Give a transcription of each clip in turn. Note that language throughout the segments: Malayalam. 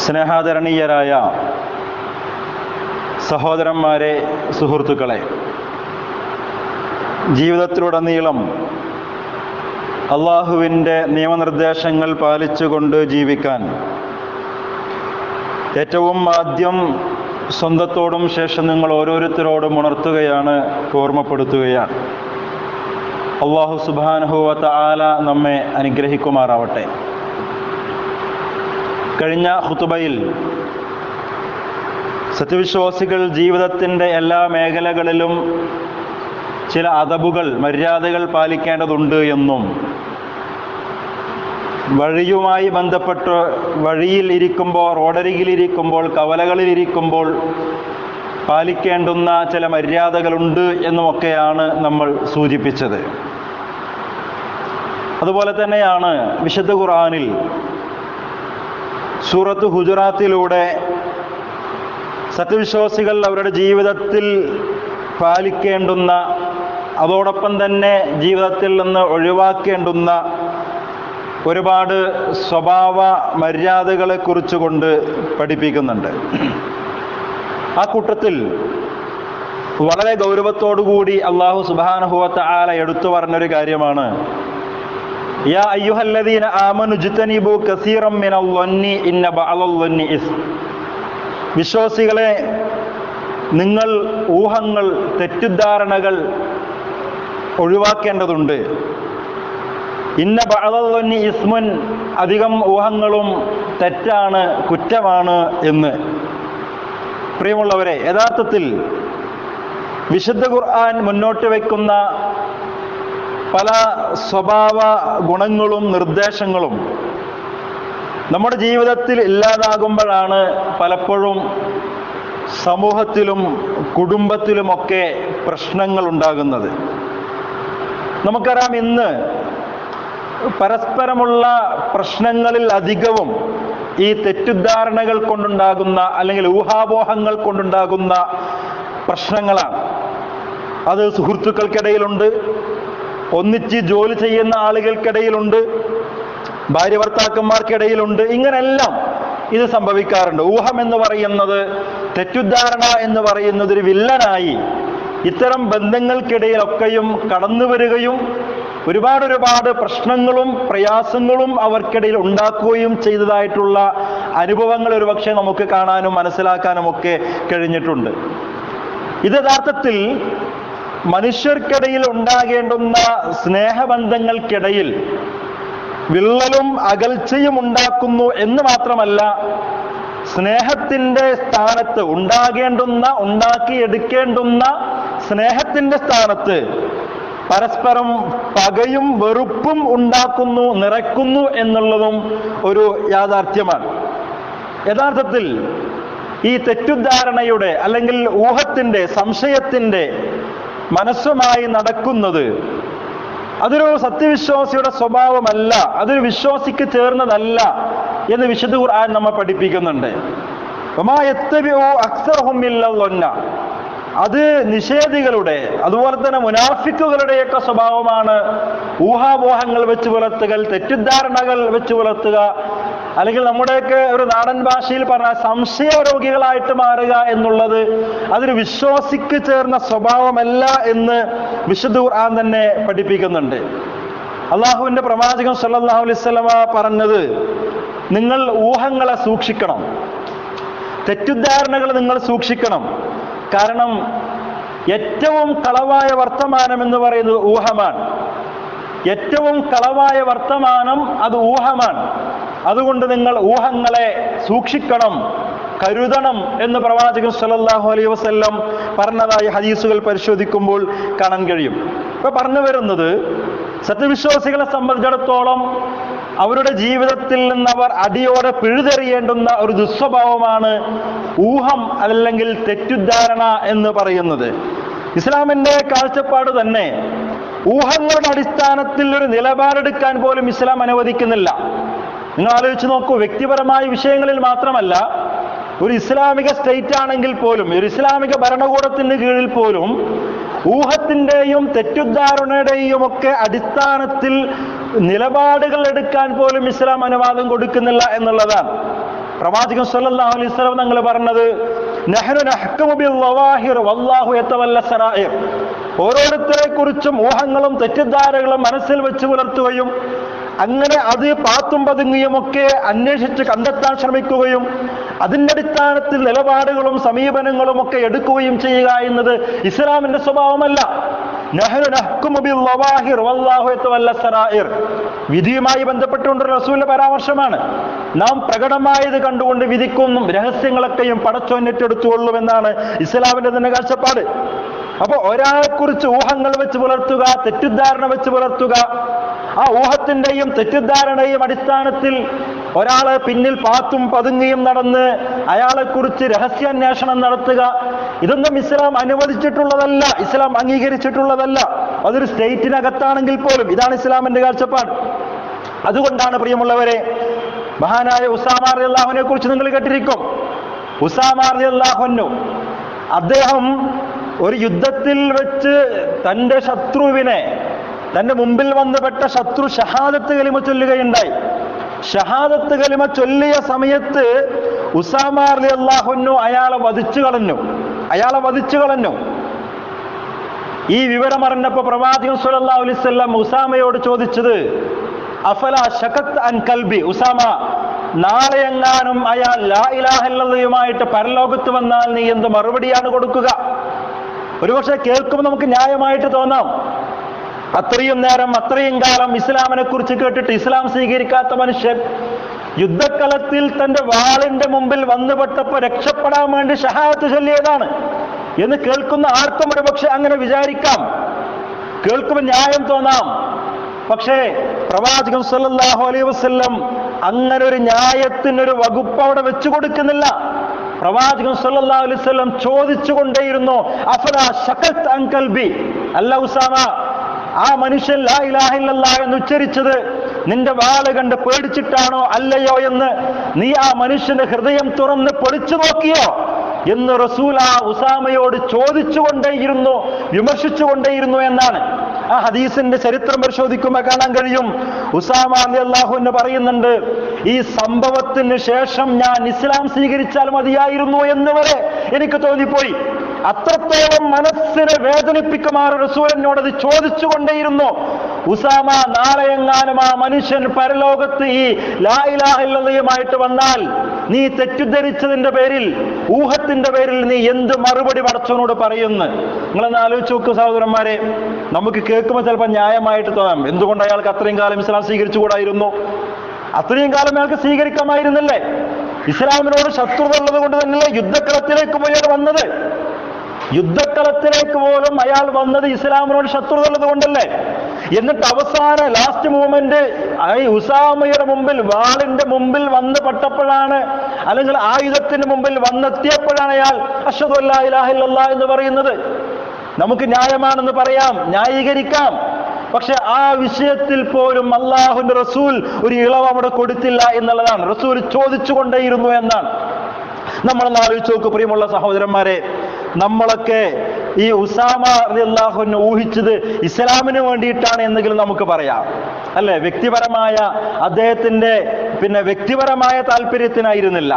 സ്നേഹാദരണീയരായ സഹോദരന്മാരെ സുഹൃത്തുക്കളെ ജീവിതത്തിലുടനീളം അള്ളാഹുവിൻ്റെ നിയമനിർദ്ദേശങ്ങൾ പാലിച്ചുകൊണ്ട് ജീവിക്കാൻ ഏറ്റവും ആദ്യം സ്വന്തത്തോടും ശേഷം നിങ്ങൾ ഓരോരുത്തരോടും ഉണർത്തുകയാണ് ഓർമ്മപ്പെടുത്തുകയാണ് അള്ളാഹു സുബാനുഹുവത്ത ആല നമ്മെ അനുഗ്രഹിക്കുമാറാവട്ടെ കഴിഞ്ഞ ഹുത്തുബയിൽ സത്യവിശ്വാസികൾ ജീവിതത്തിൻ്റെ എല്ലാ മേഖലകളിലും ചില അതബുകൾ മര്യാദകൾ പാലിക്കേണ്ടതുണ്ട് എന്നും വഴിയുമായി ബന്ധപ്പെട്ട് വഴിയിൽ ഇരിക്കുമ്പോൾ റോഡരികിലിരിക്കുമ്പോൾ കവലകളിലിരിക്കുമ്പോൾ പാലിക്കേണ്ടുന്ന ചില മര്യാദകളുണ്ട് എന്നുമൊക്കെയാണ് നമ്മൾ സൂചിപ്പിച്ചത് അതുപോലെ തന്നെയാണ് വിശുദ്ധ ഖുർആനിൽ സൂറത്ത് ഹുജറാത്തിലൂടെ സത്യവിശ്വാസികൾ അവരുടെ ജീവിതത്തിൽ പാലിക്കേണ്ടുന്ന അതോടൊപ്പം തന്നെ ജീവിതത്തിൽ നിന്ന് ഒഴിവാക്കേണ്ടുന്ന ഒരുപാട് സ്വഭാവ മര്യാദകളെ കുറിച്ചുകൊണ്ട് പഠിപ്പിക്കുന്നുണ്ട് ആ കൂട്ടത്തിൽ വളരെ ഗൗരവത്തോടുകൂടി അള്ളാഹു സുബാനുഹുവത്ത ആല എടുത്തു പറഞ്ഞൊരു കാര്യമാണ് യാ അയ്യുഹല്ലദീന ആമനു ജുത്തനിബു കസീറം മിനൽ വന്നി ഇന്ന ബഅലൽ വന്നി ഇസ് വിശ്വാസികളെ നിങ്ങൾ ഊഹങ്ങൾ തെറ്റിദ്ധാരണകൾ ഒഴിവാക്കേണ്ടതുണ്ട് ഇന്ന ബഅലി ഇസ്മുൻ അധികം ഊഹങ്ങളും തെറ്റാണ് കുറ്റമാണ് എന്ന് പ്രിയമുള്ളവരെ യഥാർത്ഥത്തിൽ വിശുദ്ധ ഖുർആൻ മുന്നോട്ട് വയ്ക്കുന്ന പല സ്വഭാവ ഗുണങ്ങളും നിർദ്ദേശങ്ങളും നമ്മുടെ ജീവിതത്തിൽ ഇല്ലാതാകുമ്പോഴാണ് പലപ്പോഴും സമൂഹത്തിലും കുടുംബത്തിലുമൊക്കെ പ്രശ്നങ്ങൾ ഉണ്ടാകുന്നത് നമുക്കറിയാം ഇന്ന് പരസ്പരമുള്ള പ്രശ്നങ്ങളിൽ അധികവും ഈ തെറ്റിദ്ധാരണകൾ കൊണ്ടുണ്ടാകുന്ന അല്ലെങ്കിൽ ഊഹാപോഹങ്ങൾ കൊണ്ടുണ്ടാകുന്ന പ്രശ്നങ്ങളാണ് അത് സുഹൃത്തുക്കൾക്കിടയിലുണ്ട് ഒന്നിച്ച് ജോലി ചെയ്യുന്ന ആളുകൾക്കിടയിലുണ്ട് ഭാര്യ ഭർത്താക്കന്മാർക്കിടയിലുണ്ട് ഇങ്ങനെല്ലാം ഇത് സംഭവിക്കാറുണ്ട് ഊഹം എന്ന് പറയുന്നത് തെറ്റിദ്ധാരണ എന്ന് പറയുന്നത് ഒരു വില്ലനായി ഇത്തരം ബന്ധങ്ങൾക്കിടയിലൊക്കെയും കടന്നു വരികയും ഒരുപാട് ഒരുപാട് പ്രശ്നങ്ങളും പ്രയാസങ്ങളും അവർക്കിടയിൽ ഉണ്ടാക്കുകയും ചെയ്തതായിട്ടുള്ള അനുഭവങ്ങൾ ഒരുപക്ഷെ നമുക്ക് കാണാനും മനസ്സിലാക്കാനും ഒക്കെ കഴിഞ്ഞിട്ടുണ്ട് ഇത് യഥാർത്ഥത്തിൽ മനുഷ്യർക്കിടയിൽ ഉണ്ടാകേണ്ടുന്ന സ്നേഹബന്ധങ്ങൾക്കിടയിൽ വിള്ളലും അകൽച്ചയും ഉണ്ടാക്കുന്നു എന്ന് മാത്രമല്ല സ്നേഹത്തിന്റെ സ്ഥാനത്ത് ഉണ്ടാകേണ്ടുന്ന ഉണ്ടാക്കിയെടുക്കേണ്ടുന്ന സ്നേഹത്തിന്റെ സ്ഥാനത്ത് പരസ്പരം പകയും വെറുപ്പും ഉണ്ടാക്കുന്നു നിറയ്ക്കുന്നു എന്നുള്ളതും ഒരു യാഥാർത്ഥ്യമാണ് യഥാർത്ഥത്തിൽ ഈ തെറ്റുദ്ധാരണയുടെ അല്ലെങ്കിൽ ഊഹത്തിന്റെ സംശയത്തിന്റെ മനസ്സുമായി നടക്കുന്നത് അതൊരു സത്യവിശ്വാസിയുടെ സ്വഭാവമല്ല അതൊരു വിശ്വാസിക്ക് ചേർന്നതല്ല എന്ന് വിശുദ്ധ ഖുർആൻ നമ്മെ പഠിപ്പിക്കുന്നുണ്ട് അക്സർഹുമില്ല അത് നിഷേധികളുടെ അതുപോലെ തന്നെ മുനാഫിക്കുകളുടെയൊക്കെ സ്വഭാവമാണ് ഊഹാപോഹങ്ങൾ വെച്ച് പുലർത്തുക തെറ്റിദ്ധാരണകൾ വെച്ച് പുലർത്തുക അല്ലെങ്കിൽ നമ്മുടെയൊക്കെ ഒരു നാടൻ ഭാഷയിൽ പറഞ്ഞ സംശയരോഗികളായിട്ട് മാറുക എന്നുള്ളത് അതൊരു വിശ്വാസിക്ക് ചേർന്ന സ്വഭാവമല്ല എന്ന് വിശുദ്ധ ഖുർആൻ തന്നെ പഠിപ്പിക്കുന്നുണ്ട് അള്ളാഹുവിന്റെ പ്രവാചകൻ സല്ലല്ലാഹു അലൈഹി വസല്ലമ പറഞ്ഞത് നിങ്ങൾ ഊഹങ്ങളെ സൂക്ഷിക്കണം തെറ്റിദ്ധാരണകൾ നിങ്ങൾ സൂക്ഷിക്കണം കാരണം ഏറ്റവും കളവായ വർത്തമാനം എന്ന് പറയുന്നത് ഊഹമാണ് ഏറ്റവും കളവായ വർത്തമാനം അത് ഊഹമാണ് അതുകൊണ്ട് നിങ്ങൾ ഊഹങ്ങളെ സൂക്ഷിക്കണം കരുതണം എന്ന് പ്രവാചകൻ സല്ലല്ലാഹു അലൈഹി വസല്ലം പറഞ്ഞതായി ഹദീസുകൾ പരിശോധിക്കുമ്പോൾ കാണാൻ കഴിയും ഇപ്പൊ പറഞ്ഞു വരുന്നത് സത്യവിശ്വാസികളെ സംബന്ധിച്ചിടത്തോളം അവരുടെ ജീവിതത്തിൽ നിന്ന് അവർ അടിയോടെ പിഴുതെറിയേണ്ടുന്ന ഒരു ദുസ്വഭാവമാണ് ഊഹം അല്ലെങ്കിൽ തെറ്റിദ്ധാരണ എന്ന് പറയുന്നത് ഇസ്ലാമിന്റെ കാഴ്ചപ്പാട് തന്നെ ഊഹങ്ങളുടെ അടിസ്ഥാനത്തിൽ ഒരു നിലപാടെടുക്കാൻ പോലും ഇസ്ലാം അനുവദിക്കുന്നില്ല നിങ്ങൾ ആലോചിച്ച് നോക്കൂ വ്യക്തിപരമായ വിഷയങ്ങളിൽ മാത്രമല്ല ഒരു ഇസ്ലാമിക സ്റ്റേറ്റ് ആണെങ്കിൽ പോലും ഒരു ഇസ്ലാമിക ഭരണകൂടത്തിന് കീഴിൽ പോലും ഊഹത്തിന്റെയും തെറ്റിദ്ധാരണയുടെയും ഒക്കെ അടിസ്ഥാനത്തിൽ നിലപാടുകൾ എടുക്കാൻ പോലും ഇസ്ലാം അനുവാദം കൊടുക്കുന്നില്ല എന്നുള്ളതാണ് പ്രവാചകൻ സല്ലല്ലാഹു അലൈഹി വസല്ലം തങ്ങൾ പറഞ്ഞത് നഹ്നു നഹ്കുമു ബിൽ ലവാഹിർ വല്ലാഹു യതവല്ല സറായിർ ഓരോരുത്തരെ കുറിച്ചും ഊഹങ്ങളും തെറ്റിദ്ധാരകളും മനസ്സിൽ വെച്ച് പുലർത്തുകയും അങ്ങനെ അത് പാത്തും പതുങ്ങിയും ഒക്കെ അന്വേഷിച്ച് കണ്ടെത്താൻ ശ്രമിക്കുകയും അതിന്റെ അടിസ്ഥാനത്തിൽ നിലപാടുകളും സമീപനങ്ങളും ഒക്കെ എടുക്കുകയും ചെയ്യുക എന്നത് ഇസ്ലാമിന്റെ സ്വഭാവമല്ല നഹ്നു നഹ്കുമു ബിൽ ലവാഹിർ വല്ലാഹു യതവല്ല സറായിർ വിധിയുമായി ബന്ധപ്പെട്ടുകൊണ്ട് റസൂലിന്റെ പരാമർശമാണ് നാം പ്രകടമായത് കണ്ടുകൊണ്ട് വിധിക്കും രഹസ്യങ്ങളൊക്കെയും പടച്ചോന്നിട്ടെടുത്തുകൊള്ളുമെന്നാണ് ഇസ്ലാമിന്റെ തന്നെ കാഴ്ചപ്പാട് അപ്പൊ ഒരാളെ കുറിച്ച് ഊഹങ്ങൾ വെച്ച് പുലർത്തുക തെറ്റിദ്ധാരണ വെച്ച് പുലർത്തുക ആ ഊഹത്തിന്റെയും തെറ്റിദ്ധാരണയും അടിസ്ഥാനത്തിൽ ഒരാള് പിന്നിൽ പാത്തും പതുങ്ങിയും നടന്ന് അയാളെ കുറിച്ച് രഹസ്യാന്വേഷണം നടത്തുക ഇതൊന്നും ഇസ്ലാം അനുവദിച്ചിട്ടുള്ളതല്ല ഇസ്ലാം അംഗീകരിച്ചിട്ടുള്ളതല്ല അതൊരു സ്റ്റേറ്റിനകത്താണെങ്കിൽ പോലും ഇതാണ് ഇസ്ലാമിന്റെ കാഴ്ചപ്പാട് അതുകൊണ്ടാണ് പ്രിയമുള്ളവരെ മഹാനായ ഉസാമാർ അള്ളാഹുവിനെ കുറിച്ച് നിങ്ങൾ കേട്ടിരിക്കും ഉസാമാർ അള്ളാഹുനു അദ്ദേഹം ഒരു യുദ്ധത്തിൽ വെച്ച് തന്റെ ശത്രുവിനെ തന്റെ മുമ്പിൽ വന്നുപെട്ട ശത്രു ഷഹാദത്ത് കലിമ ചൊല്ലുകയുണ്ടായി ഷഹാദത്ത് കലിമ ചൊല്ലിയ സമയത്ത് ഉസാമാർ അള്ളാഹുനു അയാളെ വധിച്ചു കളഞ്ഞു അയാളെ വധിച്ചു കളഞ്ഞു ഈ വിവരം അറിഞ്ഞപ്പോ പ്രവാചകൻ സല്ലല്ലാഹു അലൈഹി വസല്ലം ഉസാമയോട് ചോദിച്ചത് അഫല ഷകത്ത് അൻ കൽബി ഉസാമ നാളെ എങ്ങാനും അയാൾ ലാ ഇലാഹ ഇല്ലല്ലയുമായിട്ട് പരലോകത്ത് വന്നാൽ നീ എന്ത് മറുപടിയാണ് കൊടുക്കുക ഒരുപക്ഷെ കേൾക്കുമ്പോൾ നമുക്ക് ന്യായമായിട്ട് തോന്നാം അത്രയും നേരം അത്രയും കാലം ഇസ്ലാമിനെ കുറിച്ച് കേട്ടിട്ട് ഇസ്ലാം സ്വീകരിക്കാത്ത മനുഷ്യൻ യുദ്ധക്കളത്തിൽ തന്റെ വാളിന്റെ മുമ്പിൽ വന്നുപെട്ടപ്പോ രക്ഷപ്പെടാൻ വേണ്ടി ഷഹായത്ത് ചൊല്ലിയതാണ് എന്ന് കേൾക്കുന്ന ആർക്കും ഒരുപക്ഷെ അങ്ങനെ വിചാരിക്കാം കേൾക്കുമ്പോൾ ന്യായം തോന്നാം പക്ഷേ പ്രവാചകൻ സല്ലല്ലാഹു അലൈഹി വസല്ലം അങ്ങനെ ഒരു ന്യായത്തിനൊരു വകുപ്പ് അവിടെ വെച്ചു കൊടുക്കുന്നില്ല പ്രവാചകൻ സല്ലല്ലാഹു അലൈഹി വസല്ലം ചോദിച്ചുകൊണ്ടേയിരുന്നു അഫല ശകത്ത് അങ്കൽബി അല്ല ഉസാമ ആ മനുഷ്യൻ ലാ ഇലാഹ ഇല്ലല്ലാ എന്ന് ഉച്ചരിച്ചത് നിന്റെ വാള് കണ്ട് പേടിച്ചിട്ടാണോ അല്ലയോ എന്ന് നീ ആ മനുഷ്യന്റെ ഹൃദയം തുറന്ന് പൊളിച്ചു നോക്കിയോ എന്ന് റസൂൽ ആ ഉസാമയോട് ചോദിച്ചുകൊണ്ടേയിരുന്നു വിമർശിച്ചുകൊണ്ടേയിരുന്നു എന്നാണ് ആ ഹദീസിന്റെ ചരിത്രം പരിശോധിക്കുമ്പോൾ കാണാൻ കഴിയും ഉസാമ അലി അള്ളാഹു എന്ന് പറയുന്നുണ്ട് ഈ സംഭവത്തിന് ശേഷം ഞാൻ ഇസ്ലാം സ്വീകരിച്ചാൽ മതിയായിരുന്നു എന്ന് വരെ എനിക്ക് തോന്നിപ്പോയി അത്രത്തോളം മനസ്സിനെ വേദനിപ്പിക്കുമാറ് റസൂൽ എന്നോട് അത് ചോദിച്ചുകൊണ്ടേയിരുന്നു ഉസാമ നാളെ എങ്ങാനും ആ മനുഷ്യൻ പരലോകത്ത് ഈ ലാ ഇലാഹ ഇല്ലല്ലയുമായിട്ട് വന്നാൽ നീ തെറ്റിദ്ധരിച്ചതിന്റെ പേരിൽ ഊഹത്തിന്റെ പേരിൽ നീ എന്ത് മറുപടി പടച്ചവനോട് പറയുന്നു നിങ്ങളൊന്ന് ആലോചിച്ച് നോക്കൂ സഹോദരന്മാരെ നമുക്ക് കേൾക്കുമ്പോൾ ചിലപ്പോൾ ന്യായമായിട്ട് തോന്നാം എന്തുകൊണ്ട് അയാൾക്ക് അത്രയും കാലം ഇസ്ലാം സ്വീകരിച്ചുകൂടായിരുന്നു അത്രയും കാലം അയാൾക്ക് സ്വീകരിക്കാമായിരുന്നില്ലേ ഇസ്ലാമിനോട് ശത്രുത ഉള്ളത് കൊണ്ട് തന്നെയല്ലേ യുദ്ധക്കളത്തിലേക്ക് പോയി അയാൾ വന്നത് യുദ്ധക്കളത്തിലേക്ക് പോലും അയാൾ വന്നത് ഇസ്ലാമിനോട് ശത്രുത ഉള്ളത് കൊണ്ടല്ലേ എന്നിട്ട് അവസാന ലാസ്റ്റ് മൂമെന്റ് ഈ ഉസാമയുടെ മുമ്പിൽ വാളിന്റെ മുമ്പിൽ വന്ന് പെട്ടപ്പോഴാണ് അല്ലെങ്കിൽ ആയുധത്തിന് മുമ്പിൽ വന്നെത്തിയപ്പോഴാണ് അയാൾ അഷദ് ഇലാഹില്ല എന്ന് പറയുന്നത് നമുക്ക് ന്യായമാണെന്ന് പറയാം ന്യായീകരിക്കാം പക്ഷെ ആ വിഷയത്തിൽ പോലും അള്ളാഹുന്റെ റസൂൽ ഒരു ഇളവ് അവിടെ കൊടുത്തില്ല എന്നുള്ളതാണ് റസൂൽ ചോദിച്ചുകൊണ്ടേയിരുന്നു എന്നാണ് നമ്മളൊന്ന് ആലോചിച്ച് നോക്കൂ പ്രിയമുള്ള സഹോദരന്മാരെ നമ്മളൊക്കെ ഈ ഉസാമ അള്ളാഹുവിനെ ഊഹിച്ചത് ഇസ്ലാമിന് വേണ്ടിയിട്ടാണ് എന്നെങ്കിലും നമുക്ക് പറയാം അല്ലെ വ്യക്തിപരമായ അദ്ദേഹത്തിന്റെ പിന്നെ വ്യക്തിപരമായ താല്പര്യത്തിനായിരുന്നില്ല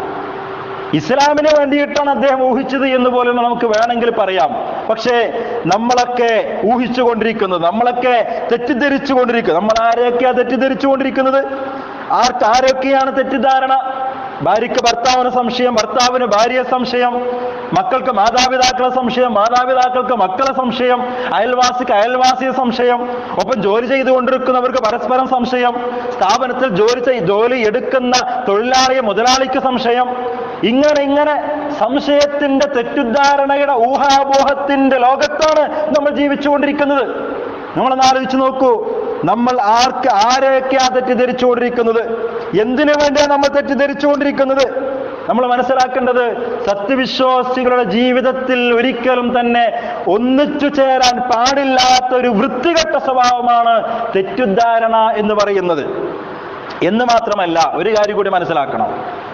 ഇസ്ലാമിന് വേണ്ടിയിട്ടാണ് അദ്ദേഹം ഊഹിച്ചത് എന്ന് പോലും നമുക്ക് വേണമെങ്കിൽ പറയാം പക്ഷേ നമ്മളൊക്കെ ഊഹിച്ചുകൊണ്ടിരിക്കുന്നത് നമ്മളൊക്കെ തെറ്റിദ്ധരിച്ചു കൊണ്ടിരിക്കുന്നത് നമ്മൾ ആരെയൊക്കെയാണ് തെറ്റിദ്ധരിച്ചു കൊണ്ടിരിക്കുന്നത് ആർക്ക് ആരൊക്കെയാണ് തെറ്റിദ്ധാരണ ഭാര്യയ്ക്ക് ഭർത്താവിന് സംശയം ഭർത്താവിന് ഭാര്യയെ സംശയം മക്കൾക്ക് മാതാപിതാക്കളെ സംശയം മാതാപിതാക്കൾക്ക് മക്കളെ സംശയം അയൽവാസിക്ക് അയൽവാസിയെ സംശയം ഒപ്പം ജോലി ചെയ്തുകൊണ്ടിരിക്കുന്നവർക്ക് പരസ്പരം സംശയം സ്ഥാപനത്തിൽ ജോലി ചെയ് ജോലി എടുക്കുന്ന തൊഴിലാളിയെ മുതലാളിക്ക് സംശയം ഇങ്ങനെ ഇങ്ങനെ സംശയത്തിന്റെ തെറ്റിദ്ധാരണയുടെ ഊഹാപോഹത്തിന്റെ ലോകത്താണ് നമ്മൾ ജീവിച്ചുകൊണ്ടിരിക്കുന്നത് നമ്മളൊന്ന് ആലോചിച്ച് നോക്കൂ നമ്മൾ ആർക്ക് ആരെയൊക്കെയാ തെറ്റിദ്ധരിച്ചുകൊണ്ടിരിക്കുന്നത് എന്തിനു വേണ്ടിയാണ് നമ്മൾ തെറ്റിദ്ധരിച്ചുകൊണ്ടിരിക്കുന്നത് നമ്മൾ മനസ്സിലാക്കേണ്ടത് സത്യവിശ്വാസികളുടെ ജീവിതത്തിൽ ഒരിക്കലും തന്നെ ഒന്നിച്ചു ചേരാൻ പാടില്ലാത്ത ഒരു വൃത്തികെട്ട സ്വഭാവമാണ് തെറ്റിദ്ധാരണ എന്ന് പറയുന്നത് എന്ന് മാത്രമല്ല ഒരു കാര്യം കൂടി മനസ്സിലാക്കണം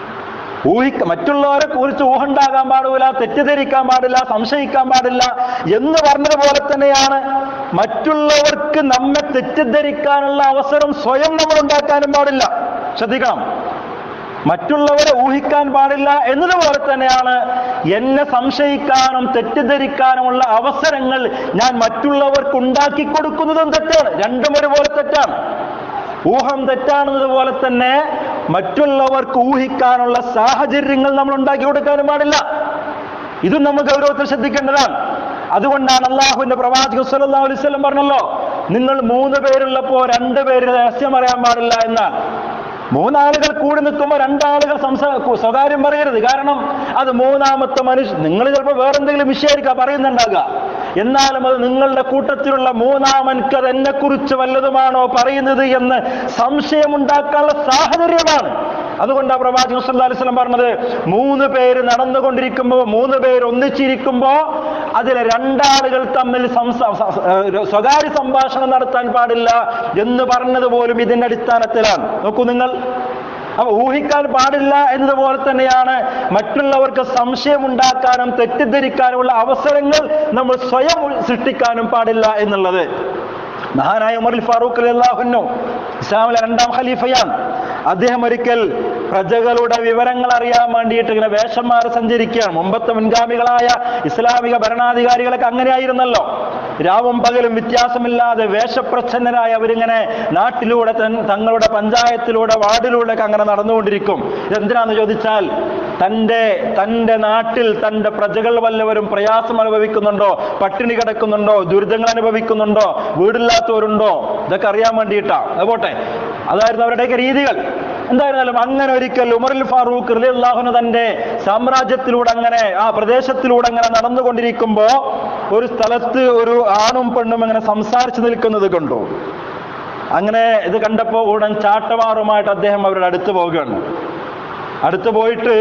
ഊഹിക്ക മറ്റുള്ളവരെ കുറിച്ച് ഊഹുണ്ടാകാൻ പാടില്ല തെറ്റിദ്ധരിക്കാൻ പാടില്ല സംശയിക്കാൻ പാടില്ല എന്ന് പറഞ്ഞതുപോലെ തന്നെയാണ് മറ്റുള്ളവർക്ക് നമ്മെ തെറ്റിദ്ധരിക്കാനുള്ള അവസരം സ്വയം നമ്മൾ ഉണ്ടാക്കാനും പാടില്ല ശ്രദ്ധിക്കണം മറ്റുള്ളവരെ ഊഹിക്കാൻ പാടില്ല എന്നതുപോലെ തന്നെയാണ് എന്നെ സംശയിക്കാനും തെറ്റിദ്ധരിക്കാനുമുള്ള അവസരങ്ങൾ ഞാൻ മറ്റുള്ളവർക്ക് ഉണ്ടാക്കി കൊടുക്കുന്നതും തെറ്റാണ് രണ്ടും ഒരുപോലെ തെറ്റാണ് ഊഹം തെറ്റാണെന്നതുപോലെ തന്നെ മറ്റുള്ളവർക്ക് ഊഹിക്കാനുള്ള സാഹചര്യങ്ങൾ നമ്മൾ ഉണ്ടാക്കി കൊടുക്കാനും പാടില്ല ഇതും നമ്മൾ ഗൗരവത്തിൽ ശ്രദ്ധിക്കേണ്ടതാണ് അതുകൊണ്ടാണ് അള്ളാഹുവിന്റെ പ്രവാചകൻ സല്ലല്ലാഹു അലൈഹി വസല്ലം പറഞ്ഞല്ലോ നിങ്ങൾ മൂന്ന് പേരുള്ളപ്പോ രണ്ട് പേര് രഹസ്യം അറിയാൻ പാടില്ല എന്നാണ് മൂന്നാളുകൾ കൂടി നിൽക്കുമ്പോൾ രണ്ടാളുകൾ സംസാ സ്വകാര്യം പറയരുത് കാരണം അത് മൂന്നാമത്തെ മനുഷ്യൻ നിങ്ങൾ ചിലപ്പോൾ വേറെന്തെങ്കിലും വിഷയമായിരിക്കാം പറയുന്നുണ്ടാകുക എന്നാലും അത് നിങ്ങളുടെ കൂട്ടത്തിലുള്ള മൂന്നാമൻക്ക് അത് എന്നെ കുറിച്ച് വല്ലതുമാണോ പറയുന്നത് എന്ന് സംശയമുണ്ടാക്കാനുള്ള സാഹചര്യമാണ് അതുകൊണ്ടാണ് പ്രവാചകൻ സല്ലല്ലാഹു അലൈഹി വസല്ലം പറഞ്ഞത് മൂന്ന് പേര് നടന്നുകൊണ്ടിരിക്കുമ്പോൾ മൂന്ന് പേര് ഒന്നിച്ചിരിക്കുമ്പോൾ അതിലെ രണ്ടാളുകൾ തമ്മിൽ സംസാ സ- സ- ഏഹ് സ്വകാര്യ സംഭാഷണം നടത്താൻ പാടില്ല എന്ന് പറഞ്ഞത് പോലും ഇതിന്റെ അടിസ്ഥാനത്തിലാണ് നോക്കൂ നിങ്ങൾ അപ്പൊ ഊഹിക്കാൻ പാടില്ല എന്നതുപോലെ തന്നെയാണ് മറ്റുള്ളവർക്ക് സംശയമുണ്ടാക്കാനും തെറ്റിദ്ധരിക്കാനുമുള്ള അവസരങ്ങൾ നമ്മൾ സ്വയം സൃഷ്ടിക്കാനും പാടില്ല എന്നുള്ളത് മഹാനായ ഉമർ ഫാറൂഖ് അള്ളാഹുന്നു ഇസ്ലാമിലെ രണ്ടാം ഖലീഫയാണ് അദ്ദേഹം ഒരിക്കൽ പ്രജകളുടെ വിവരങ്ങൾ അറിയാൻ വേണ്ടിയിട്ട് ഇങ്ങനെ വേഷന്മാർ സഞ്ചരിക്കുകയാണ് മുമ്പത്തെ മുൻഗാമികളായ ഇസ്ലാമിക ഭരണാധികാരികളൊക്കെ അങ്ങനെയായിരുന്നല്ലോ രാവും പകലും വ്യത്യാസമില്ലാതെ വേഷപ്രച്ഛന്നരായ അവരിങ്ങനെ നാട്ടിലൂടെ തൻ- തങ്ങളുടെ പഞ്ചായത്തിലൂടെ വാർഡിലൂടെ ഒക്കെ അങ്ങനെ നടന്നുകൊണ്ടിരിക്കും ഇതെന്തിനാന്ന് ചോദിച്ചാൽ തൻ്റെ തൻ്റെ നാട്ടിൽ തൻ്റെ പ്രജകൾ വല്ലവരും പ്രയാസം അനുഭവിക്കുന്നുണ്ടോ പട്ടിണി കിടക്കുന്നുണ്ടോ ദുരിതങ്ങൾ അനുഭവിക്കുന്നുണ്ടോ വീടില്ലാത്തവരുണ്ടോ ഇതൊക്കെ അറിയാൻ വേണ്ടിയിട്ടാ അത് പോട്ടെ അതായിരുന്നു അവരുടെയൊക്കെ രീതികൾ എന്തായിരുന്നാലും അങ്ങനെ ഒരിക്കൽ ഉമറുൽ ഫാറൂഖ് അള്ളാഹുന തന്റെ സാമ്രാജ്യത്തിലൂടെ അങ്ങനെ ആ പ്രദേശത്തിലൂടെ അങ്ങനെ നടന്നുകൊണ്ടിരിക്കുമ്പോ ഒരു സ്ഥലത്ത് ഒരു ആണും പെണ്ണും അങ്ങനെ സംസാരിച്ചു നിൽക്കുന്നത് കണ്ടു അങ്ങനെ ഇത് കണ്ടപ്പോ ഉടൻ ചാട്ടവാറുമായിട്ട് അദ്ദേഹം അവരുടെ അടുത്ത് പോവുകയാണ് അടുത്ത് പോയിട്ട്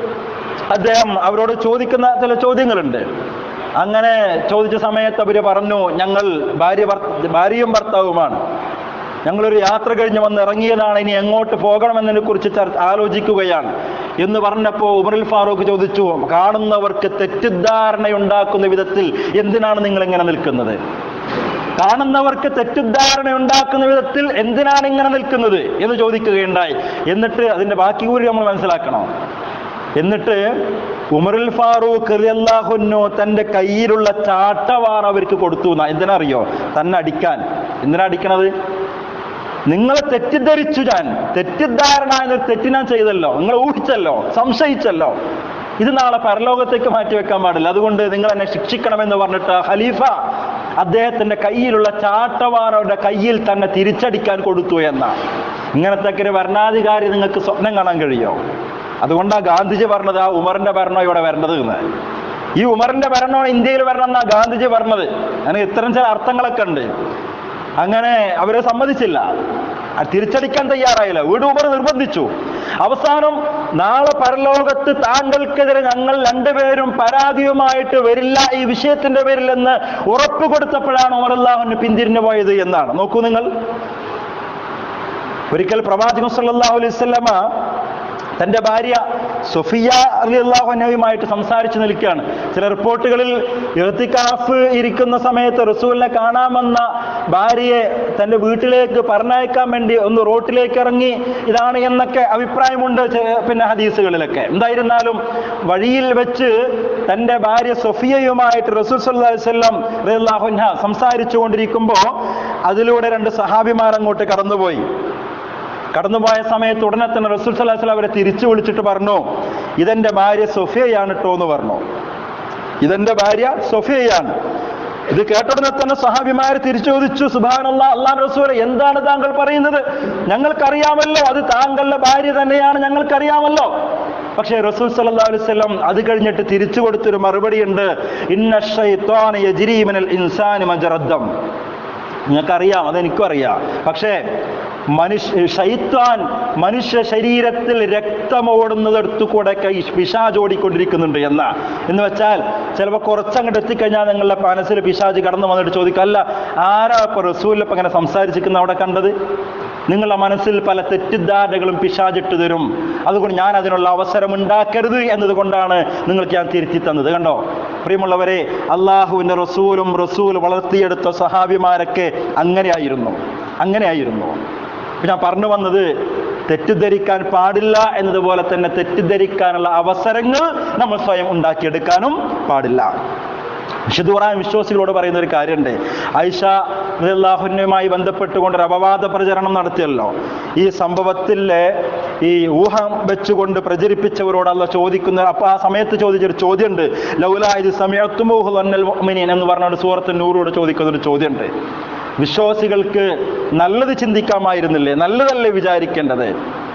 അദ്ദേഹം അവരോട് ചോദിക്കുന്ന ചില ചോദ്യങ്ങളുണ്ട് അങ്ങനെ ചോദിച്ച സമയത്ത് അവര് പറഞ്ഞു ഞങ്ങൾ ഭാര്യ ഭർത്ത- ഭാര്യയും ഭർത്താവുമാണ് ഞങ്ങളൊരു യാത്ര കഴിഞ്ഞ് വന്ന് ഇറങ്ങിയതാണ് ഇനി എങ്ങോട്ട് പോകണമെന്നതിനെ കുറിച്ച് ചർച്ച ആലോചിക്കുകയാണ് എന്ന് പറഞ്ഞപ്പോൾ ഉമറുൽ ഫാറൂഖ് ചോദിച്ചു കാണുന്നവർക്ക് തെറ്റിദ്ധാരണയുണ്ടാക്കുന്ന വിധത്തിൽ എന്തിനാണ് നിങ്ങൾ ഇങ്ങനെ നിൽക്കുന്നത് കാണുന്നവർക്ക് തെറ്റിദ്ധാരണ ഉണ്ടാക്കുന്ന വിധത്തിൽ എന്തിനാണ് ഇങ്ങനെ നിൽക്കുന്നത് എന്ന് ചോദിക്കുകയുണ്ടായി എന്നിട്ട് അതിന്റെ ബാക്കി കൂടി നമ്മൾ മനസ്സിലാക്കണം എന്നിട്ട് ഉമറുൽ ഫാറൂഖ് റളിയല്ലാഹുന്നു തന്റെ കയ്യിലുള്ള ചാട്ടവാർ അവർക്ക് കൊടുത്തു എന്നാ. എന്തിനാ അറിയോ തന്നെ അടിക്കാൻ എന്തിനാ അടിക്കണത് നിങ്ങളെ തെറ്റിദ്ധരിച്ചു ഞാൻ തെറ്റിദ്ധാരണ എന്നൊരു തെറ്റ് ഞാൻ ചെയ്തല്ലോ നിങ്ങൾ ഊഹിച്ചല്ലോ സംശയിച്ചല്ലോ ഇത് നാളെ പരലോകത്തേക്ക് മാറ്റി വെക്കാൻ പാടില്ല അതുകൊണ്ട് നിങ്ങൾ എന്നെ ശിക്ഷിക്കണമെന്ന് പറഞ്ഞിട്ട് ഖലീഫ അദ്ദേഹത്തിന്റെ കയ്യിലുള്ള ചാട്ടവാർ അവരുടെ കയ്യിൽ തന്നെ തിരിച്ചടിക്കാൻ കൊടുത്തു എന്ന ഇങ്ങനത്തെ ഒക്കെ ഒരു ഭരണാധികാരി നിങ്ങൾക്ക് സ്വപ്നം കാണാൻ കഴിയോ അതുകൊണ്ടാണ് ഗാന്ധിജി പറഞ്ഞത് ആ ഉമറിന്റെ ഭരണം ഇവിടെ വരേണ്ടത് എന്ന് ഈ ഉമറിന്റെ ഭരണം ഇന്ത്യയിൽ വരണം എന്നാ ഗാന്ധിജി പറഞ്ഞത് അങ്ങനെ ഇത്തരം ചില അർത്ഥങ്ങളൊക്കെ ഉണ്ട് അങ്ങനെ അവരെ സമ്മതിച്ചില്ല ആ തിരിച്ചടിക്കാൻ തയ്യാറായില്ല വീട് ഉമർ നിർബന്ധിച്ചു അവസാനം നാളെ പരലോകത്ത് താങ്കൾക്കെതിരെ ഞങ്ങൾ രണ്ടുപേരും പരാതിയുമായിട്ട് വരില്ല ഈ വിഷയത്തിന്റെ പേരിൽ എന്ന് ഉറപ്പ് കൊടുത്തപ്പോഴാണ് ഉമർ അള്ളാഹുന് പിന്തിരിഞ്ഞു പോയത് എന്നാണ് നോക്കൂ നിങ്ങൾ ഒരിക്കൽ പ്രവാചകൻ സല്ലല്ലാഹു അലൈഹി വസല്ലമ തന്റെ ഭാര്യ സൊഫിയ അള്ളാഹുനയുമായിട്ട് സംസാരിച്ചു നിൽക്കുകയാണ് ചില റിപ്പോർട്ടുകളിൽ ഇർത്തിക്കാഫ് ഇരിക്കുന്ന സമയത്ത് റസൂലിനെ കാണാമെന്ന ഭാര്യയെ തന്റെ വീട്ടിലേക്ക് പറഞ്ഞയക്കാൻ വേണ്ടി ഒന്ന് റോട്ടിലേക്ക് ഇറങ്ങി ഇതാണ് എന്നൊക്കെ അഭിപ്രായമുണ്ട് ചെ- പിന്നെ ഹദീസുകളിലൊക്കെ എന്തായിരുന്നാലും വഴിയിൽ വെച്ച് തന്റെ ഭാര്യ സൊഫിയയുമായിട്ട് റസൂൽ സല്ലല്ലാഹു അലൈഹി വസല്ലം റളിയല്ലാഹുഅൻഹ സംസാരിച്ചു കൊണ്ടിരിക്കുമ്പോൾ അതിലൂടെ രണ്ട് സഹാബിമാർ അങ്ങോട്ട് കടന്നുപോയി കടന്നുപോയ സമയത്ത് ഉടനെ തന്നെ റസൂൽ സല്ലല്ലാഹു അലൈഹി വസല്ലം അവരെ തിരിച്ചു വിളിച്ചിട്ട് പറഞ്ഞു ഇതെന്റെ ഭാര്യ സൊഫിയയാണ് കേട്ടോ എന്ന് പറഞ്ഞു ഇതെന്റെ ഭാര്യ സൊഫിയയാണ് ഇത് കേട്ട ഉടനെ തന്നെ സഹാബിമാര് തിരിച്ചു ചോദിച്ചു സുബാനുള്ള അള്ളാഹ് റസൂൽ എന്താണ് താങ്കൾ പറയുന്നത് ഞങ്ങൾക്കറിയാമല്ലോ അത് താങ്കളുടെ ഭാര്യ തന്നെയാണ് ഞങ്ങൾക്കറിയാമല്ലോ പക്ഷേ റസൂൽ സല്ലല്ലാഹു അലൈഹി വസല്ലം അത് കഴിഞ്ഞിട്ട് തിരിച്ചു കൊടുത്തൊരു മറുപടി ഉണ്ട് ഇന്ന ശൈത്വാന യജ്രി മിനൽ ഇൻസാനി മജറദ്ദം നിങ്ങൾക്കറിയാം അതെനിക്കും അറിയാം പക്ഷേ മനുഷ്യ ഷൈത്താൻ മനുഷ്യ ശരീരത്തിൽ രക്തമോടുന്നതെടുത്തു കൂടെ കൈ പിശാജ് ഓടിക്കൊണ്ടിരിക്കുന്നുണ്ട് എന്ന എന്ന് വെച്ചാൽ ചിലപ്പോൾ കുറച്ചങ്ങോട്ട് എത്തിക്കഴിഞ്ഞാൽ നിങ്ങളുടെ മനസ്സിൽ പിശാജ് കടന്നു വന്നിട്ട് ചോദിക്കും അല്ല ആരാ ഇപ്പൊ റസൂലിപ്പം ഇങ്ങനെ സംസാരിച്ചിരിക്കുന്ന അവിടെ കണ്ടത് നിങ്ങളുടെ മനസ്സിൽ പല തെറ്റിദ്ധാരണകളും പിശാചിട്ട് തരും അതുകൊണ്ട് ഞാൻ അതിനുള്ള അവസരം ഉണ്ടാക്കരുത് എന്നതുകൊണ്ടാണ് നിങ്ങൾക്ക് ഞാൻ തിരുത്തി തന്നത് കണ്ടോ പ്രിയമുള്ളവരെ അള്ളാഹുവിൻ്റെ റസൂലും റസൂൽ വളർത്തിയെടുത്ത സഹാബിമാരൊക്കെ അങ്ങനെയായിരുന്നു അങ്ങനെയായിരുന്നു ഇപ്പൊ ഞാൻ പറഞ്ഞു വന്നത് തെറ്റിദ്ധരിക്കാൻ പാടില്ല എന്നതുപോലെ തന്നെ തെറ്റിദ്ധരിക്കാനുള്ള അവസരങ്ങൾ നമ്മൾ സ്വയം ഉണ്ടാക്കിയെടുക്കാനും പാടില്ല വിശുദ്ധ ഖുർആൻ വിശ്വാസികളോട് പറയുന്ന ഒരു കാര്യമുണ്ട് ഐഷ അള്ളാഹുനുമായി ബന്ധപ്പെട്ടുകൊണ്ട് ഒരു അപവാദ പ്രചരണം നടത്തിയല്ലോ ഈ സംഭവത്തിലെ ഈ ഊഹം വെച്ചുകൊണ്ട് പ്രചരിപ്പിച്ചവരോട് അല്ല ചോദിക്കുന്ന അപ്പൊ ആ സമയത്ത് ചോദിച്ചൊരു ചോദ്യമുണ്ട് ലൗലാ ഇത് സമയത്തുമൂഹ് വന്നൽ മുഅ്മിനീൻ എന്ന് പറഞ്ഞ ഒരു സൂറത്ത് നൂറോട് ചോദിക്കുന്ന ഒരു ചോദ്യമുണ്ട് വിശ്വാസികൾക്ക് നല്ലത് ചിന്തിക്കാമായിരുന്നില്ലേ നല്ലതല്ലേ വിചാരിക്കേണ്ടത്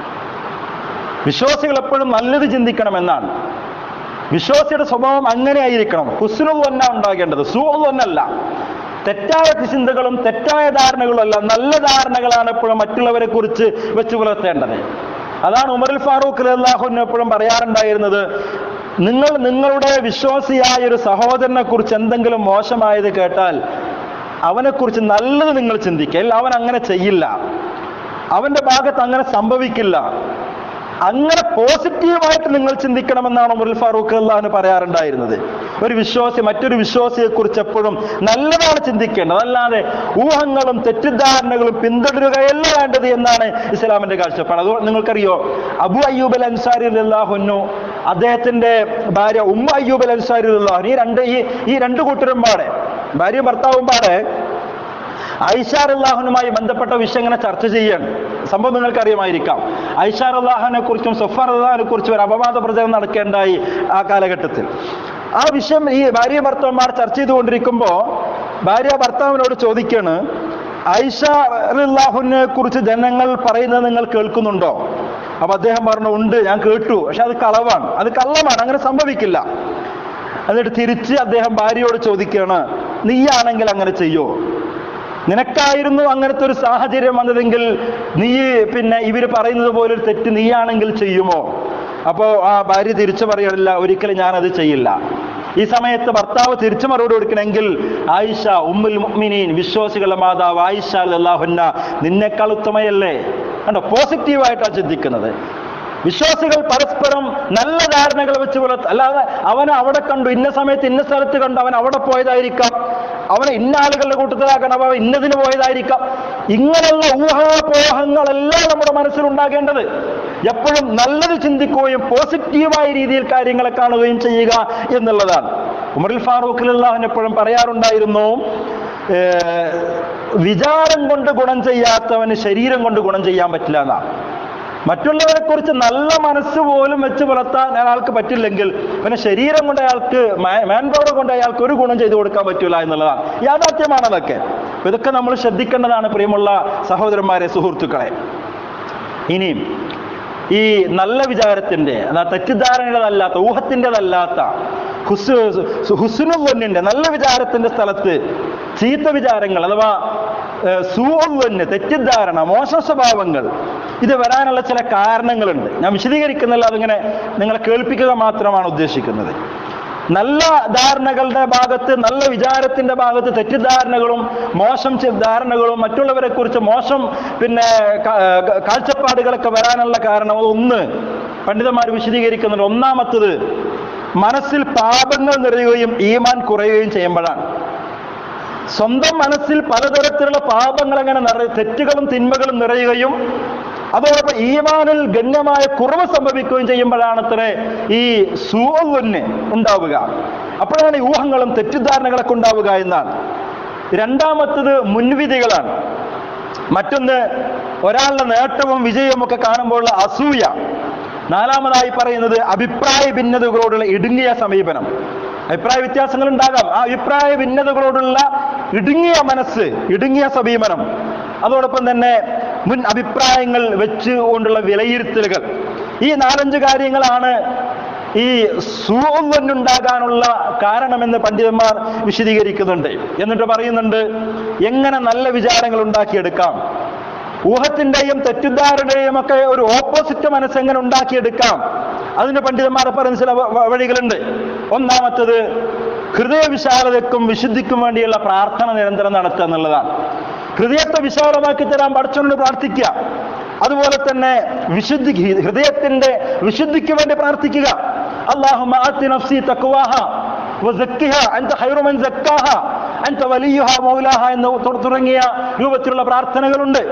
വിശ്വാസികൾ എപ്പോഴും നല്ലത് ചിന്തിക്കണമെന്നാണ് വിശ്വാസിയുടെ സ്വഭാവം അങ്ങനെ ആയിരിക്കണം ഹുസ്നുൽ തന്നെ ഉണ്ടാകേണ്ടത് സൂഹുൽ തന്നല്ല തെറ്റായ ചിന്തകളും തെറ്റായ ധാരണകളും അല്ല നല്ല ധാരണകളാണ് എപ്പോഴും മറ്റുള്ളവരെ കുറിച്ച് വെച്ച് പുലർത്തേണ്ടത് അതാണ് ഉമറുൽ ഫാറൂഖ് അള്ളാഹുവിന് എപ്പോഴും പറയാറുണ്ടായിരുന്നത് നിങ്ങൾ നിങ്ങളുടെ വിശ്വാസിയായ ഒരു സഹോദരനെ കുറിച്ച് എന്തെങ്കിലും മോശമായത് കേട്ടാൽ അവനെക്കുറിച്ച് നല്ലത് നിങ്ങൾ ചിന്തിക്കുക അവൻ അങ്ങനെ ചെയ്യില്ല അവന്റെ ഭാഗത്ത് അങ്ങനെ സംഭവിക്കില്ല അങ്ങനെ പോസിറ്റീവായിട്ട് നിങ്ങൾ ചിന്തിക്കണമെന്നാണ് ഉമറുൽ ഫാറൂഖ് അള്ളാഹുന് പറയാറുണ്ടായിരുന്നത് ഒരു വിശ്വാസി മറ്റൊരു വിശ്വാസിയെ കുറിച്ച് എപ്പോഴും നല്ലതാണ് ചിന്തിക്കേണ്ടത് അല്ലാതെ ഊഹങ്ങളും തെറ്റിദ്ധാരണകളും പിന്തുടരുകയല്ല വേണ്ടത് എന്നാണ് ഇസ്ലാമിന്റെ കാഴ്ചപ്പാട് അത് നിങ്ങൾക്കറിയോ അബു അയ്യൂബ് അൽ അൻസാരി അള്ളാഹുന്നു അദ്ദേഹത്തിന്റെ ഭാര്യ ഉമ്മ അയ്യൂബ് അൽ അൻസാരി അള്ളാഹു ഈ രണ്ട് ഈ ഈ രണ്ട് കൂട്ടരും പാടെ ഭാര്യയും ഭർത്താവും പാടെ ഐഷാർ അള്ളാഹുനുമായി ബന്ധപ്പെട്ട വിഷയം ഇങ്ങനെ ചർച്ച ചെയ്യാണ് സംഭവം നിങ്ങൾക്ക് അറിയാമായിരിക്കാം ഐഷാർ അള്ളാഹുനെ കുറിച്ചും സഫാർ അള്ളാഹിനെ കുറിച്ചും ഒരു അപവാദ പ്രചരണം നടക്കേണ്ടായി ആ കാലഘട്ടത്തിൽ ആ വിഷയം ഈ ഭാര്യ ഭർത്താവന്മാർ ചർച്ച ചെയ്തുകൊണ്ടിരിക്കുമ്പോൾ ഭാര്യ ഭർത്താവിനോട് ചോദിക്കാണ് ഐഷ അള്ളാഹുവിനെ കുറിച്ച് ജനങ്ങൾ പറയുന്നത് നിങ്ങൾ കേൾക്കുന്നുണ്ടോ അപ്പൊ അദ്ദേഹം പറഞ്ഞു ഉണ്ട് ഞാൻ കേട്ടു പക്ഷെ അത് കളവാണ് അത് കള്ളമാണ് അങ്ങനെ സംഭവിക്കില്ല എന്നിട്ട് തിരിച്ച് അദ്ദേഹം ഭാര്യയോട് ചോദിക്കുകയാണ് നീയാണെങ്കിൽ അങ്ങനെ ചെയ്യോ നിനക്കായിരുന്നു അങ്ങനത്തെ ഒരു സാഹചര്യം വന്നതെങ്കിൽ നീ പിന്നെ ഇവര് പറയുന്നത് പോലെ ഒരു തെറ്റ് നീയാണെങ്കിൽ ചെയ്യുമോ അപ്പോ ആ ഭാര്യ തിരിച്ചു പറയണില്ല ഒരിക്കലും ഞാനത് ചെയ്യില്ല ഈ സമയത്ത് ഭർത്താവ് തിരിച്ചു മറുപടി കൊടുക്കണമെങ്കിൽ ആയിഷ ഉമ്മുൽ മുഅ്മിനീൻ വിശ്വാസികളുടെ മാതാവ് ആയിഷ അല്ലാഹുന്ന നിന്നെക്കാൾ ഉത്തമയല്ലേ കണ്ടോ പോസിറ്റീവായിട്ടാണ് ചിന്തിക്കുന്നത് വിശ്വാസികൾ പരസ്പരം നല്ല ധാരണകൾ വെച്ച് പുലർത്ത അല്ലാതെ അവനെ അവിടെ കണ്ടു ഇന്ന സമയത്ത് ഇന്ന സ്ഥലത്ത് കണ്ടു അവൻ അവിടെ പോയതായിരിക്കാം അവനെ ഇന്ന ആളുകളുടെ കൂട്ടത്തിലാക്കണം അവൻ ഇന്നതിന് പോയതായിരിക്കാം ഇങ്ങനെയുള്ള ഊഹാപോഹങ്ങളെല്ലാം നമ്മുടെ മനസ്സിലുണ്ടാകേണ്ടത് എപ്പോഴും നല്ലത് ചിന്തിക്കുകയും പോസിറ്റീവായ രീതിയിൽ കാര്യങ്ങളെ കാണുകയും ചെയ്യുക എന്നുള്ളതാണ് ഉമറുൽ ഫാറൂഖ് അള്ളാഹുൻ എപ്പോഴും പറയാറുണ്ടായിരുന്നു ഏർ, വിചാരം കൊണ്ട് ഗുണം ചെയ്യാത്തവന് ശരീരം കൊണ്ട് ഗുണം ചെയ്യാൻ പറ്റില്ല എന്നാണ് മറ്റുള്ളവരെ കുറിച്ച് നല്ല മനസ്സ് പോലും വെച്ച് പുലർത്താൻ അയാൾക്ക് പറ്റില്ലെങ്കിൽ പിന്നെ ശരീരം കൊണ്ട് അയാൾക്ക് മാൻ പവർ കൊണ്ട് അയാൾക്ക് ഒരു ഗുണം ചെയ്തു കൊടുക്കാൻ പറ്റില്ല എന്നുള്ളതാണ് യാഥാർത്ഥ്യമാണ് അതൊക്കെ അപ്പൊ ഇതൊക്കെ നമ്മൾ ശ്രദ്ധിക്കേണ്ടതാണ് പ്രിയമുള്ള സഹോദരന്മാരെ സുഹൃത്തുക്കളെ ഇനിയും ഈ നല്ല വിചാരത്തിന്റെ അതാ തെറ്റിദ്ധാരണയുടേതല്ലാത്ത ഊഹത്തിൻ്റെതല്ലാത്ത ഹുസ് ഹുസുനുവന്നിന്റെ നല്ല വിചാരത്തിന്റെ സ്ഥലത്ത് ചീത്ത വിചാരങ്ങൾ അഥവാ സൂവന് തെറ്റിദ്ധാരണ മോശ സ്വഭാവങ്ങൾ ഇത് വരാനുള്ള ചില കാരണങ്ങളുണ്ട് ഞാൻ വിശദീകരിക്കുന്നില്ല അതിങ്ങനെ നിങ്ങളെ കേൾപ്പിക്കുക മാത്രമാണ് ഉദ്ദേശിക്കുന്നത് നല്ല ധാരണകളുടെ ഭാഗത്ത് നല്ല വിചാരത്തിന്റെ ഭാഗത്ത് തെറ്റിദ്ധാരണകളും മോശം ചി- ധാരണകളും മറ്റുള്ളവരെ കുറിച്ച് മോശം പിന്നെ കാ- കാ- കാഴ്ചപ്പാടുകളൊക്കെ വരാനുള്ള കാരണം ഒന്ന് പണ്ഡിതന്മാർ വിശദീകരിക്കുന്നുണ്ട് ഒന്നാമത്തത് മനസ്സിൽ പാപങ്ങൾ നിറയുകയും ഈമാൻ കുറയുകയും ചെയ്യുമ്പോഴാണ് സ്വന്തം മനസ്സിൽ പലതരത്തിലുള്ള പാപങ്ങൾ അങ്ങനെ നിറ തെറ്റുകളും തിന്മകളും നിറയുകയും അതോടൊപ്പം ഈമാനിൽ ഗണ്യമായ കുറവ് സംഭവിക്കുകയും ചെയ്യുമ്പോഴാണത്രേ ഈ സൂവന് ഉണ്ടാവുക അപ്പോഴാണ് ഈ ഊഹങ്ങളും തെറ്റിദ്ധാരണകളൊക്കെ ഉണ്ടാവുക എന്നാണ് രണ്ടാമത്തത് മുൻവിധികളാണ് മറ്റൊന്ന് ഒരാളുടെ നേട്ടവും വിജയവും ഒക്കെ കാണുമ്പോഴുള്ള അസൂയ നാലാമതായി പറയുന്നത് അഭിപ്രായ ഭിന്നതകളോടുള്ള ഇടുങ്ങിയ സമീപനം അഭിപ്രായ വ്യത്യാസങ്ങൾ ഉണ്ടാകാം ആ അഭിപ്രായ ഭിന്നതകളോടുള്ള ഇടുങ്ങിയ മനസ്സ് ഇടുങ്ങിയ സമീപനം അതോടൊപ്പം തന്നെ മുൻ അഭിപ്രായങ്ങൾ വെച്ചുകൊണ്ടുള്ള വിലയിരുത്തലുകൾ ഈ നാലഞ്ച് കാര്യങ്ങളാണ് ഈ സൂവന്നുണ്ടാകാനുള്ള കാരണമെന്ന് പണ്ഡിതന്മാർ വിശദീകരിക്കുന്നുണ്ട് എന്നിട്ട് പറയുന്നുണ്ട് എങ്ങനെ നല്ല വിചാരങ്ങൾ ഉണ്ടാക്കിയെടുക്കാം ഊഹത്തിന്റെയും തെറ്റിദ്ധാരണയുടെയും ഒക്കെ ഒരു ഓപ്പോസിറ്റ് മനസ്സ് എങ്ങനെ ഉണ്ടാക്കിയെടുക്കാം അതിന് പണ്ഡിതന്മാർ പറയുന്ന ചില വ- വ- വഴികളുണ്ട് ഒന്നാമത്തത് ഹൃദയവിശാലതയ്ക്കും വിശുദ്ധിക്കും വേണ്ടിയുള്ള പ്രാർത്ഥന നിരന്തരം നടത്തുക എന്നുള്ളതാണ് ഹൃദയത്തെ വിശാലമാക്കി തരാൻ പഠിച്ചുകൊണ്ട് പ്രാർത്ഥിക്കുക അതുപോലെ തന്നെ വിശുദ്ധി ഹൃദയത്തിന്റെ വിശുദ്ധിക്ക് വേണ്ടി പ്രാർത്ഥിക്കുക അള്ളാഹു നഫ്സി തക്വാഹ വസക്കിഹ അൻത ഖൈറു മൻ സക്കാഹ അൻത വലിയുഹ മൗലാഹ എന്ന് തു- തുടങ്ങിയ രൂപത്തിലുള്ള പ്രാർത്ഥനകളുണ്ട്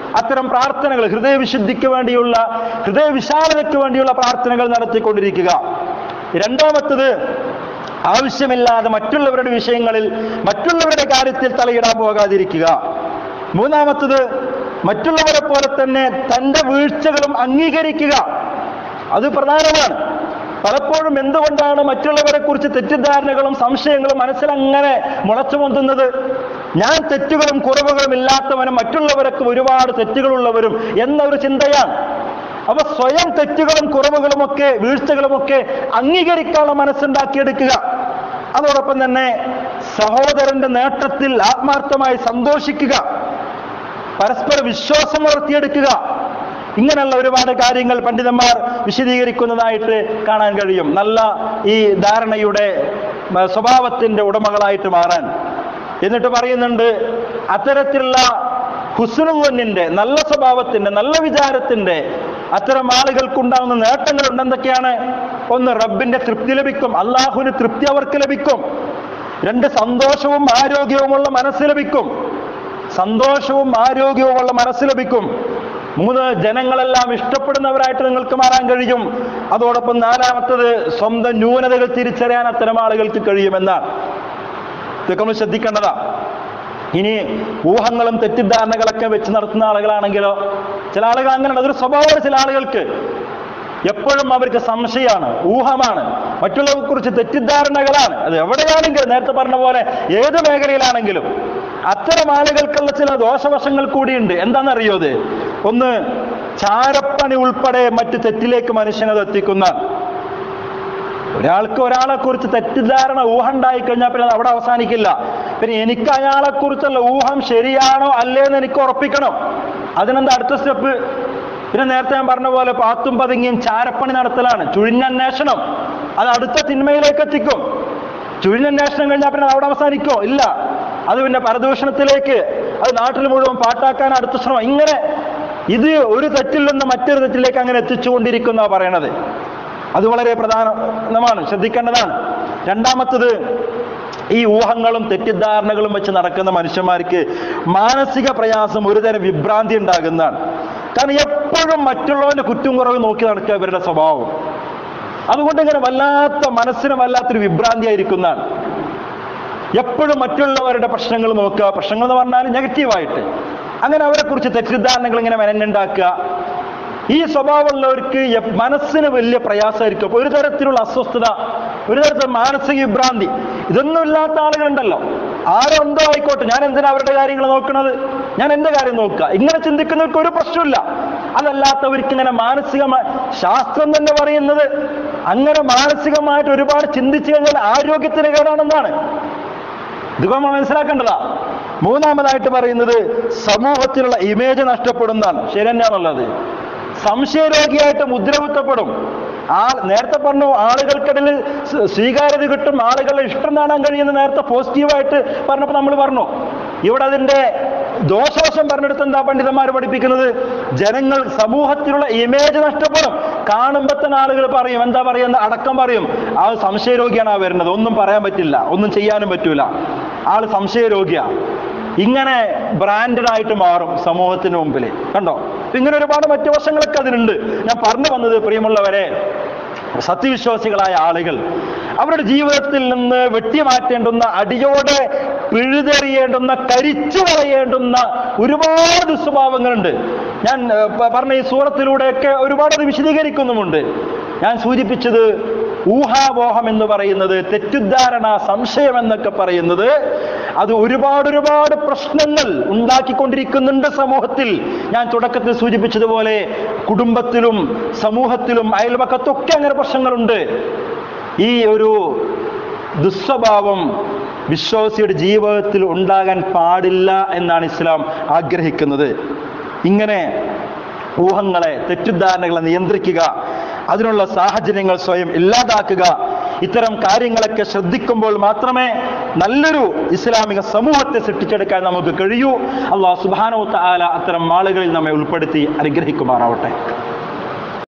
അത്തരം പ്രാർത്ഥനകൾ ഹൃദയവിശുദ്ധിക്ക് വേണ്ടിയുള്ള ഹൃദയവിശാലതയ്ക്ക് വേണ്ടിയുള്ള പ്രാർത്ഥനകൾ നടത്തിക്കൊണ്ടിരിക്കുക രണ്ടാമത്തത് ആവശ്യമില്ലാതെ മറ്റുള്ളവരുടെ വിഷയങ്ങളിൽ മറ്റുള്ളവരുടെ കാര്യത്തിൽ തലയിടാൻ പോകാതിരിക്കുക മൂന്നാമത്തത് മറ്റുള്ളവരെ പോലെ തന്നെ തന്റെ വീഴ്ചകളും അംഗീകരിക്കുക അത് പ്രധാനമാണ് പലപ്പോഴും എന്തുകൊണ്ടാണ് മറ്റുള്ളവരെ കുറിച്ച് തെറ്റിദ്ധാരണകളും സംശയങ്ങളും മനസ്സിലങ്ങനെ മുളച്ചു പൊന്തുന്നത് ഞാൻ തെറ്റുകളും കുറവുകളും ഇല്ലാത്തവനും മറ്റുള്ളവരൊക്കെ ഒരുപാട് തെറ്റുകളുള്ളവരും എന്നൊരു ചിന്തയാണ് അപ്പൊ സ്വയം തെറ്റുകളും കുറവുകളുമൊക്കെ വീഴ്ചകളുമൊക്കെ അംഗീകരിക്കാനുള്ള മനസ്സുണ്ടാക്കിയെടുക്കുക അതോടൊപ്പം തന്നെ സഹോദരന്റെ നേട്ടത്തിൽ ആത്മാർത്ഥമായി സന്തോഷിക്കുക പരസ്പര വിശ്വാസം വളർത്തിയെടുക്കുക ഇങ്ങനെയുള്ള ഒരുപാട് കാര്യങ്ങൾ പണ്ഡിതന്മാർ വിശദീകരിക്കുന്നതായിട്ട് കാണാൻ കഴിയും നല്ല ഈ ധാരണയുടെ മ, സ്വഭാവത്തിന്റെ ഉടമകളായിട്ട് മാറാൻ എന്നിട്ട് പറയുന്നുണ്ട് അത്തരത്തിലുള്ള ഹുസ്നുവന്നിന്റെ നല്ല സ്വഭാവത്തിന്റെ നല്ല വിചാരത്തിന്റെ അത്തരം ആളുകൾക്കുണ്ടാകുന്ന നേട്ടങ്ങളുണ്ട് എന്തൊക്കെയാണ് ഒന്ന് റബ്ബിന്റെ തൃപ്തി ലഭിക്കും അള്ളാഹുവിന് തൃപ്തി അവർക്ക് ലഭിക്കും രണ്ട് സന്തോഷവും ആരോഗ്യവുമുള്ള മനസ്സ് ലഭിക്കും സന്തോഷവും ആരോഗ്യവുമുള്ള മനസ്സ് ലഭിക്കും മൂന്ന് ജനങ്ങളെല്ലാം ഇഷ്ടപ്പെടുന്നവരായിട്ട് നിങ്ങൾക്ക് മാറാൻ കഴിയും അതോടൊപ്പം നാലാമത്തത് സ്വന്തം ന്യൂനതകൾ തിരിച്ചറിയാൻ അത്തരം ആളുകൾക്ക് കഴിയുമെന്നാണ് ഇതൊക്കെ നമ്മൾ ശ്രദ്ധിക്കേണ്ടതാ ഇനി ഊഹങ്ങളും തെറ്റിദ്ധാരണകളൊക്കെ വെച്ച് നടത്തുന്ന ആളുകളാണെങ്കിലോ ചില ആളുകൾ അങ്ങനെയാണ് അതൊരു സ്വഭാവമാണ് ചില ആളുകൾക്ക് എപ്പോഴും അവർക്ക് സംശയമാണ് ഊഹമാണ് മറ്റുള്ളവരെ കുറിച്ച് തെറ്റിദ്ധാരണകളാണ് അത് എവിടെയാണെങ്കിലും നേരത്തെ പറഞ്ഞ പോലെ ഏത് മേഖലയിലാണെങ്കിലും അത്തരം ആളുകൾക്കുള്ള ചില ദോഷവശങ്ങൾ കൂടിയുണ്ട് എന്താണെന്നറിയോ അത് ഒന്ന് ചാരപ്പണി ഉൾപ്പെടെ മറ്റ് തെറ്റിലേക്ക് മനുഷ്യനത് എത്തിക്കുന്ന ഒരാൾക്ക് ഒരാളെ കുറിച്ച് തെറ്റിദ്ധാരണ ഊഹം ഉണ്ടായി കഴിഞ്ഞാൽ പിന്നെ അത് അവിടെ അവസാനിക്കില്ല പിന്നെ എനിക്ക് അയാളെ കുറിച്ചുള്ള ഊഹം ശരിയാണോ അല്ലേന്ന് എനിക്ക് ഉറപ്പിക്കണം അതിനെന്താ അടുത്ത സ്റ്റെപ്പ് പിന്നെ നേരത്തെ ഞാൻ പറഞ്ഞ പോലെ പാത്തും പതുങ്ങിയും ചാരപ്പണി നടത്തലാണ് ചുഴിഞ്ഞന്വേഷണം അത് അടുത്ത തിന്മയിലേക്ക് എത്തിക്കും ചുഴിഞ്ഞന്വേഷണം കഴിഞ്ഞാൽ പിന്നെ അത് അവിടെ അവസാനിക്കോ ഇല്ല അത് പിന്നെ പരദൂഷണത്തിലേക്ക് അത് നാട്ടിൽ മുഴുവൻ പാട്ടാക്കാൻ അടുത്ത ശ്രമം ഇങ്ങനെ ഇത് ഒരു തെറ്റിൽ നിന്ന് മറ്റൊരു തെറ്റിലേക്ക് അങ്ങനെ എത്തിച്ചുകൊണ്ടിരിക്കുന്ന പറയണത് അത് വളരെ പ്രധാനമാണ് ശ്രദ്ധിക്കേണ്ടതാണ് രണ്ടാമത്തത് ഈ ഊഹങ്ങളും തെറ്റിദ്ധാരണകളും വെച്ച് നടക്കുന്ന മനുഷ്യന്മാർക്ക് മാനസിക പ്രയാസം ഒരുതരം വിഭ്രാന്തി ഉണ്ടാകുന്നതാണ് കാരണം എപ്പോഴും മറ്റുള്ളവന്റെ കുറ്റം കുറവ് നോക്കി നടക്കുക ഇവരുടെ സ്വഭാവം അതുകൊണ്ട് ഇങ്ങനെ വല്ലാത്ത മനസ്സിന് വല്ലാത്തൊരു വിഭ്രാന്തി ആയിരിക്കുന്നതാണ് എപ്പോഴും മറ്റുള്ളവരുടെ പ്രശ്നങ്ങൾ നോക്കുക പ്രശ്നങ്ങൾ എന്ന് പറഞ്ഞാൽ നെഗറ്റീവായിട്ട് അങ്ങനെ അവരെ കുറിച്ച് തെറ്റിദ്ധാരണകൾ ഇങ്ങനെ മെനഞ്ഞുണ്ടാക്കുക ഈ സ്വഭാവമുള്ളവർക്ക് എ- മനസ്സിന് വലിയ പ്രയാസമായിരിക്കും അപ്പൊ ഒരു തരത്തിലുള്ള അസ്വസ്ഥത ഒരു തരത്തിലുള്ള മാനസിക വിഭ്രാന്തി ഇതൊന്നും ഇല്ലാത്ത ആളുകളുണ്ടല്ലോ ആരെന്തോ ആയിക്കോട്ടെ ഞാൻ എന്തിനാ അവരുടെ കാര്യങ്ങൾ നോക്കണത് ഞാൻ എന്റെ കാര്യം നോക്കുക ഇങ്ങനെ ചിന്തിക്കുന്നവർക്ക് ഒരു പ്രശ്നമില്ല അതല്ലാത്തവർക്ക് ഇങ്ങനെ മാനസികമായി ശാസ്ത്രം തന്നെ പറയുന്നത് അങ്ങനെ മാനസികമായിട്ട് ഒരുപാട് ചിന്തിച്ചു കഴിഞ്ഞാൽ ആരോഗ്യത്തിന് കേടാണെന്നാണ് ഇതൊക്കെ നമ്മൾ മനസ്സിലാക്കേണ്ടതാ മൂന്നാമതായിട്ട് പറയുന്നത് സമൂഹത്തിലുള്ള ഇമേജ് നഷ്ടപ്പെടുന്നതാണ് ശരി തന്നെയാണുള്ളത് സംശയരോഗിയായിട്ട് മുദ്രകുത്തപ്പെടും ആ നേരത്തെ പറഞ്ഞു ആളുകൾക്കിടയിൽ സ് സ്വീകാര്യത കിട്ടും ആളുകളുടെ ഇഷ്ടം കാണാൻ കഴിയുന്ന നേരത്തെ പോസിറ്റീവായിട്ട് പറഞ്ഞപ്പോൾ നമ്മൾ പറഞ്ഞു ഇവിടെ അതിന്റെ ദോഷവശം പറഞ്ഞെടുത്ത് എന്താ പണ്ഡിതന്മാർ പഠിപ്പിക്കുന്നത് ജനങ്ങൾ സമൂഹത്തിലുള്ള ഇമേജ് നഷ്ടപ്പെടും കാണുമ്പോൾ തന്നെ ആളുകൾ പറയും എന്താ പറയുന്ന അടക്കം പറയും ആ സംശയരോഗിയാണ് ആ വരുന്നത് ഒന്നും പറയാൻ പറ്റില്ല ഒന്നും ചെയ്യാനും പറ്റൂല ആള് സംശയരോഗിയാ ഇങ്ങനെ ബ്രാൻഡഡ് ആയിട്ട് മാറും സമൂഹത്തിന് മുമ്പിൽ കണ്ടോ ഇങ്ങനെ ഒരുപാട് മറ്റു വശങ്ങളൊക്കെ അതിനുണ്ട് ഞാൻ പറഞ്ഞു വന്നത് പ്രിയമുള്ളവരെ സത്യവിശ്വാസികളായ ആളുകൾ അവരുടെ ജീവിതത്തിൽ നിന്ന് വെട്ടിമാറ്റേണ്ടുന്ന അടിയോടെ പിഴുതെറിയേണ്ടുന്ന കരിച്ചു കളയേണ്ടുന്ന ഒരുപാട് ദുസ്വഭാവങ്ങളുണ്ട് ഞാൻ ഏർ, പ- പറഞ്ഞ ഈ സൂറത്തിലൂടെയൊക്കെ ഒരുപാട് അത് വിശദീകരിക്കുന്നുമുണ്ട് ഞാൻ സൂചിപ്പിച്ചത് ഊഹാപോഹം എന്ന് പറയുന്നത് തെറ്റിദ്ധാരണ സംശയം എന്നൊക്കെ പറയുന്നത് അത് ഒരുപാട് ഒരുപാട് പ്രശ്നങ്ങൾ ഉണ്ടാക്കിക്കൊണ്ടിരിക്കുന്നുണ്ട് സമൂഹത്തിൽ ഞാൻ തുടക്കത്തിൽ സൂചിപ്പിച്ചതുപോലെ കുടുംബത്തിലും സമൂഹത്തിലും അയൽപക്കത്തൊക്കെ അങ്ങനെ പ്രശ്നങ്ങളുണ്ട് ഈ ഒരു ദുസ്വഭാവം വിശ്വാസിയുടെ ജീവിതത്തിൽ ഉണ്ടാകാൻ പാടില്ല എന്നാണ് ഇസ്ലാം ആഗ്രഹിക്കുന്നത് ഇങ്ങനെ ഊഹങ്ങളെ തെറ്റിദ്ധാരണകളെ നിയന്ത്രിക്കുക അതിനുള്ള സാഹചര്യങ്ങൾ സ്വയം ഇല്ലാതാക്കുക ഇത്തരം കാര്യങ്ങളൊക്കെ ശ്രദ്ധിക്കുമ്പോൾ മാത്രമേ നല്ലൊരു ഇസ്ലാമിക സമൂഹത്തെ സൃഷ്ടിച്ചെടുക്കാൻ നമുക്ക് കഴിയൂ അള്ളാഹു സുബാനോ താല അത്തരം ആളുകളിൽ നമ്മെ ഉൾപ്പെടുത്തി അനുഗ്രഹിക്കുമാറാവട്ടെ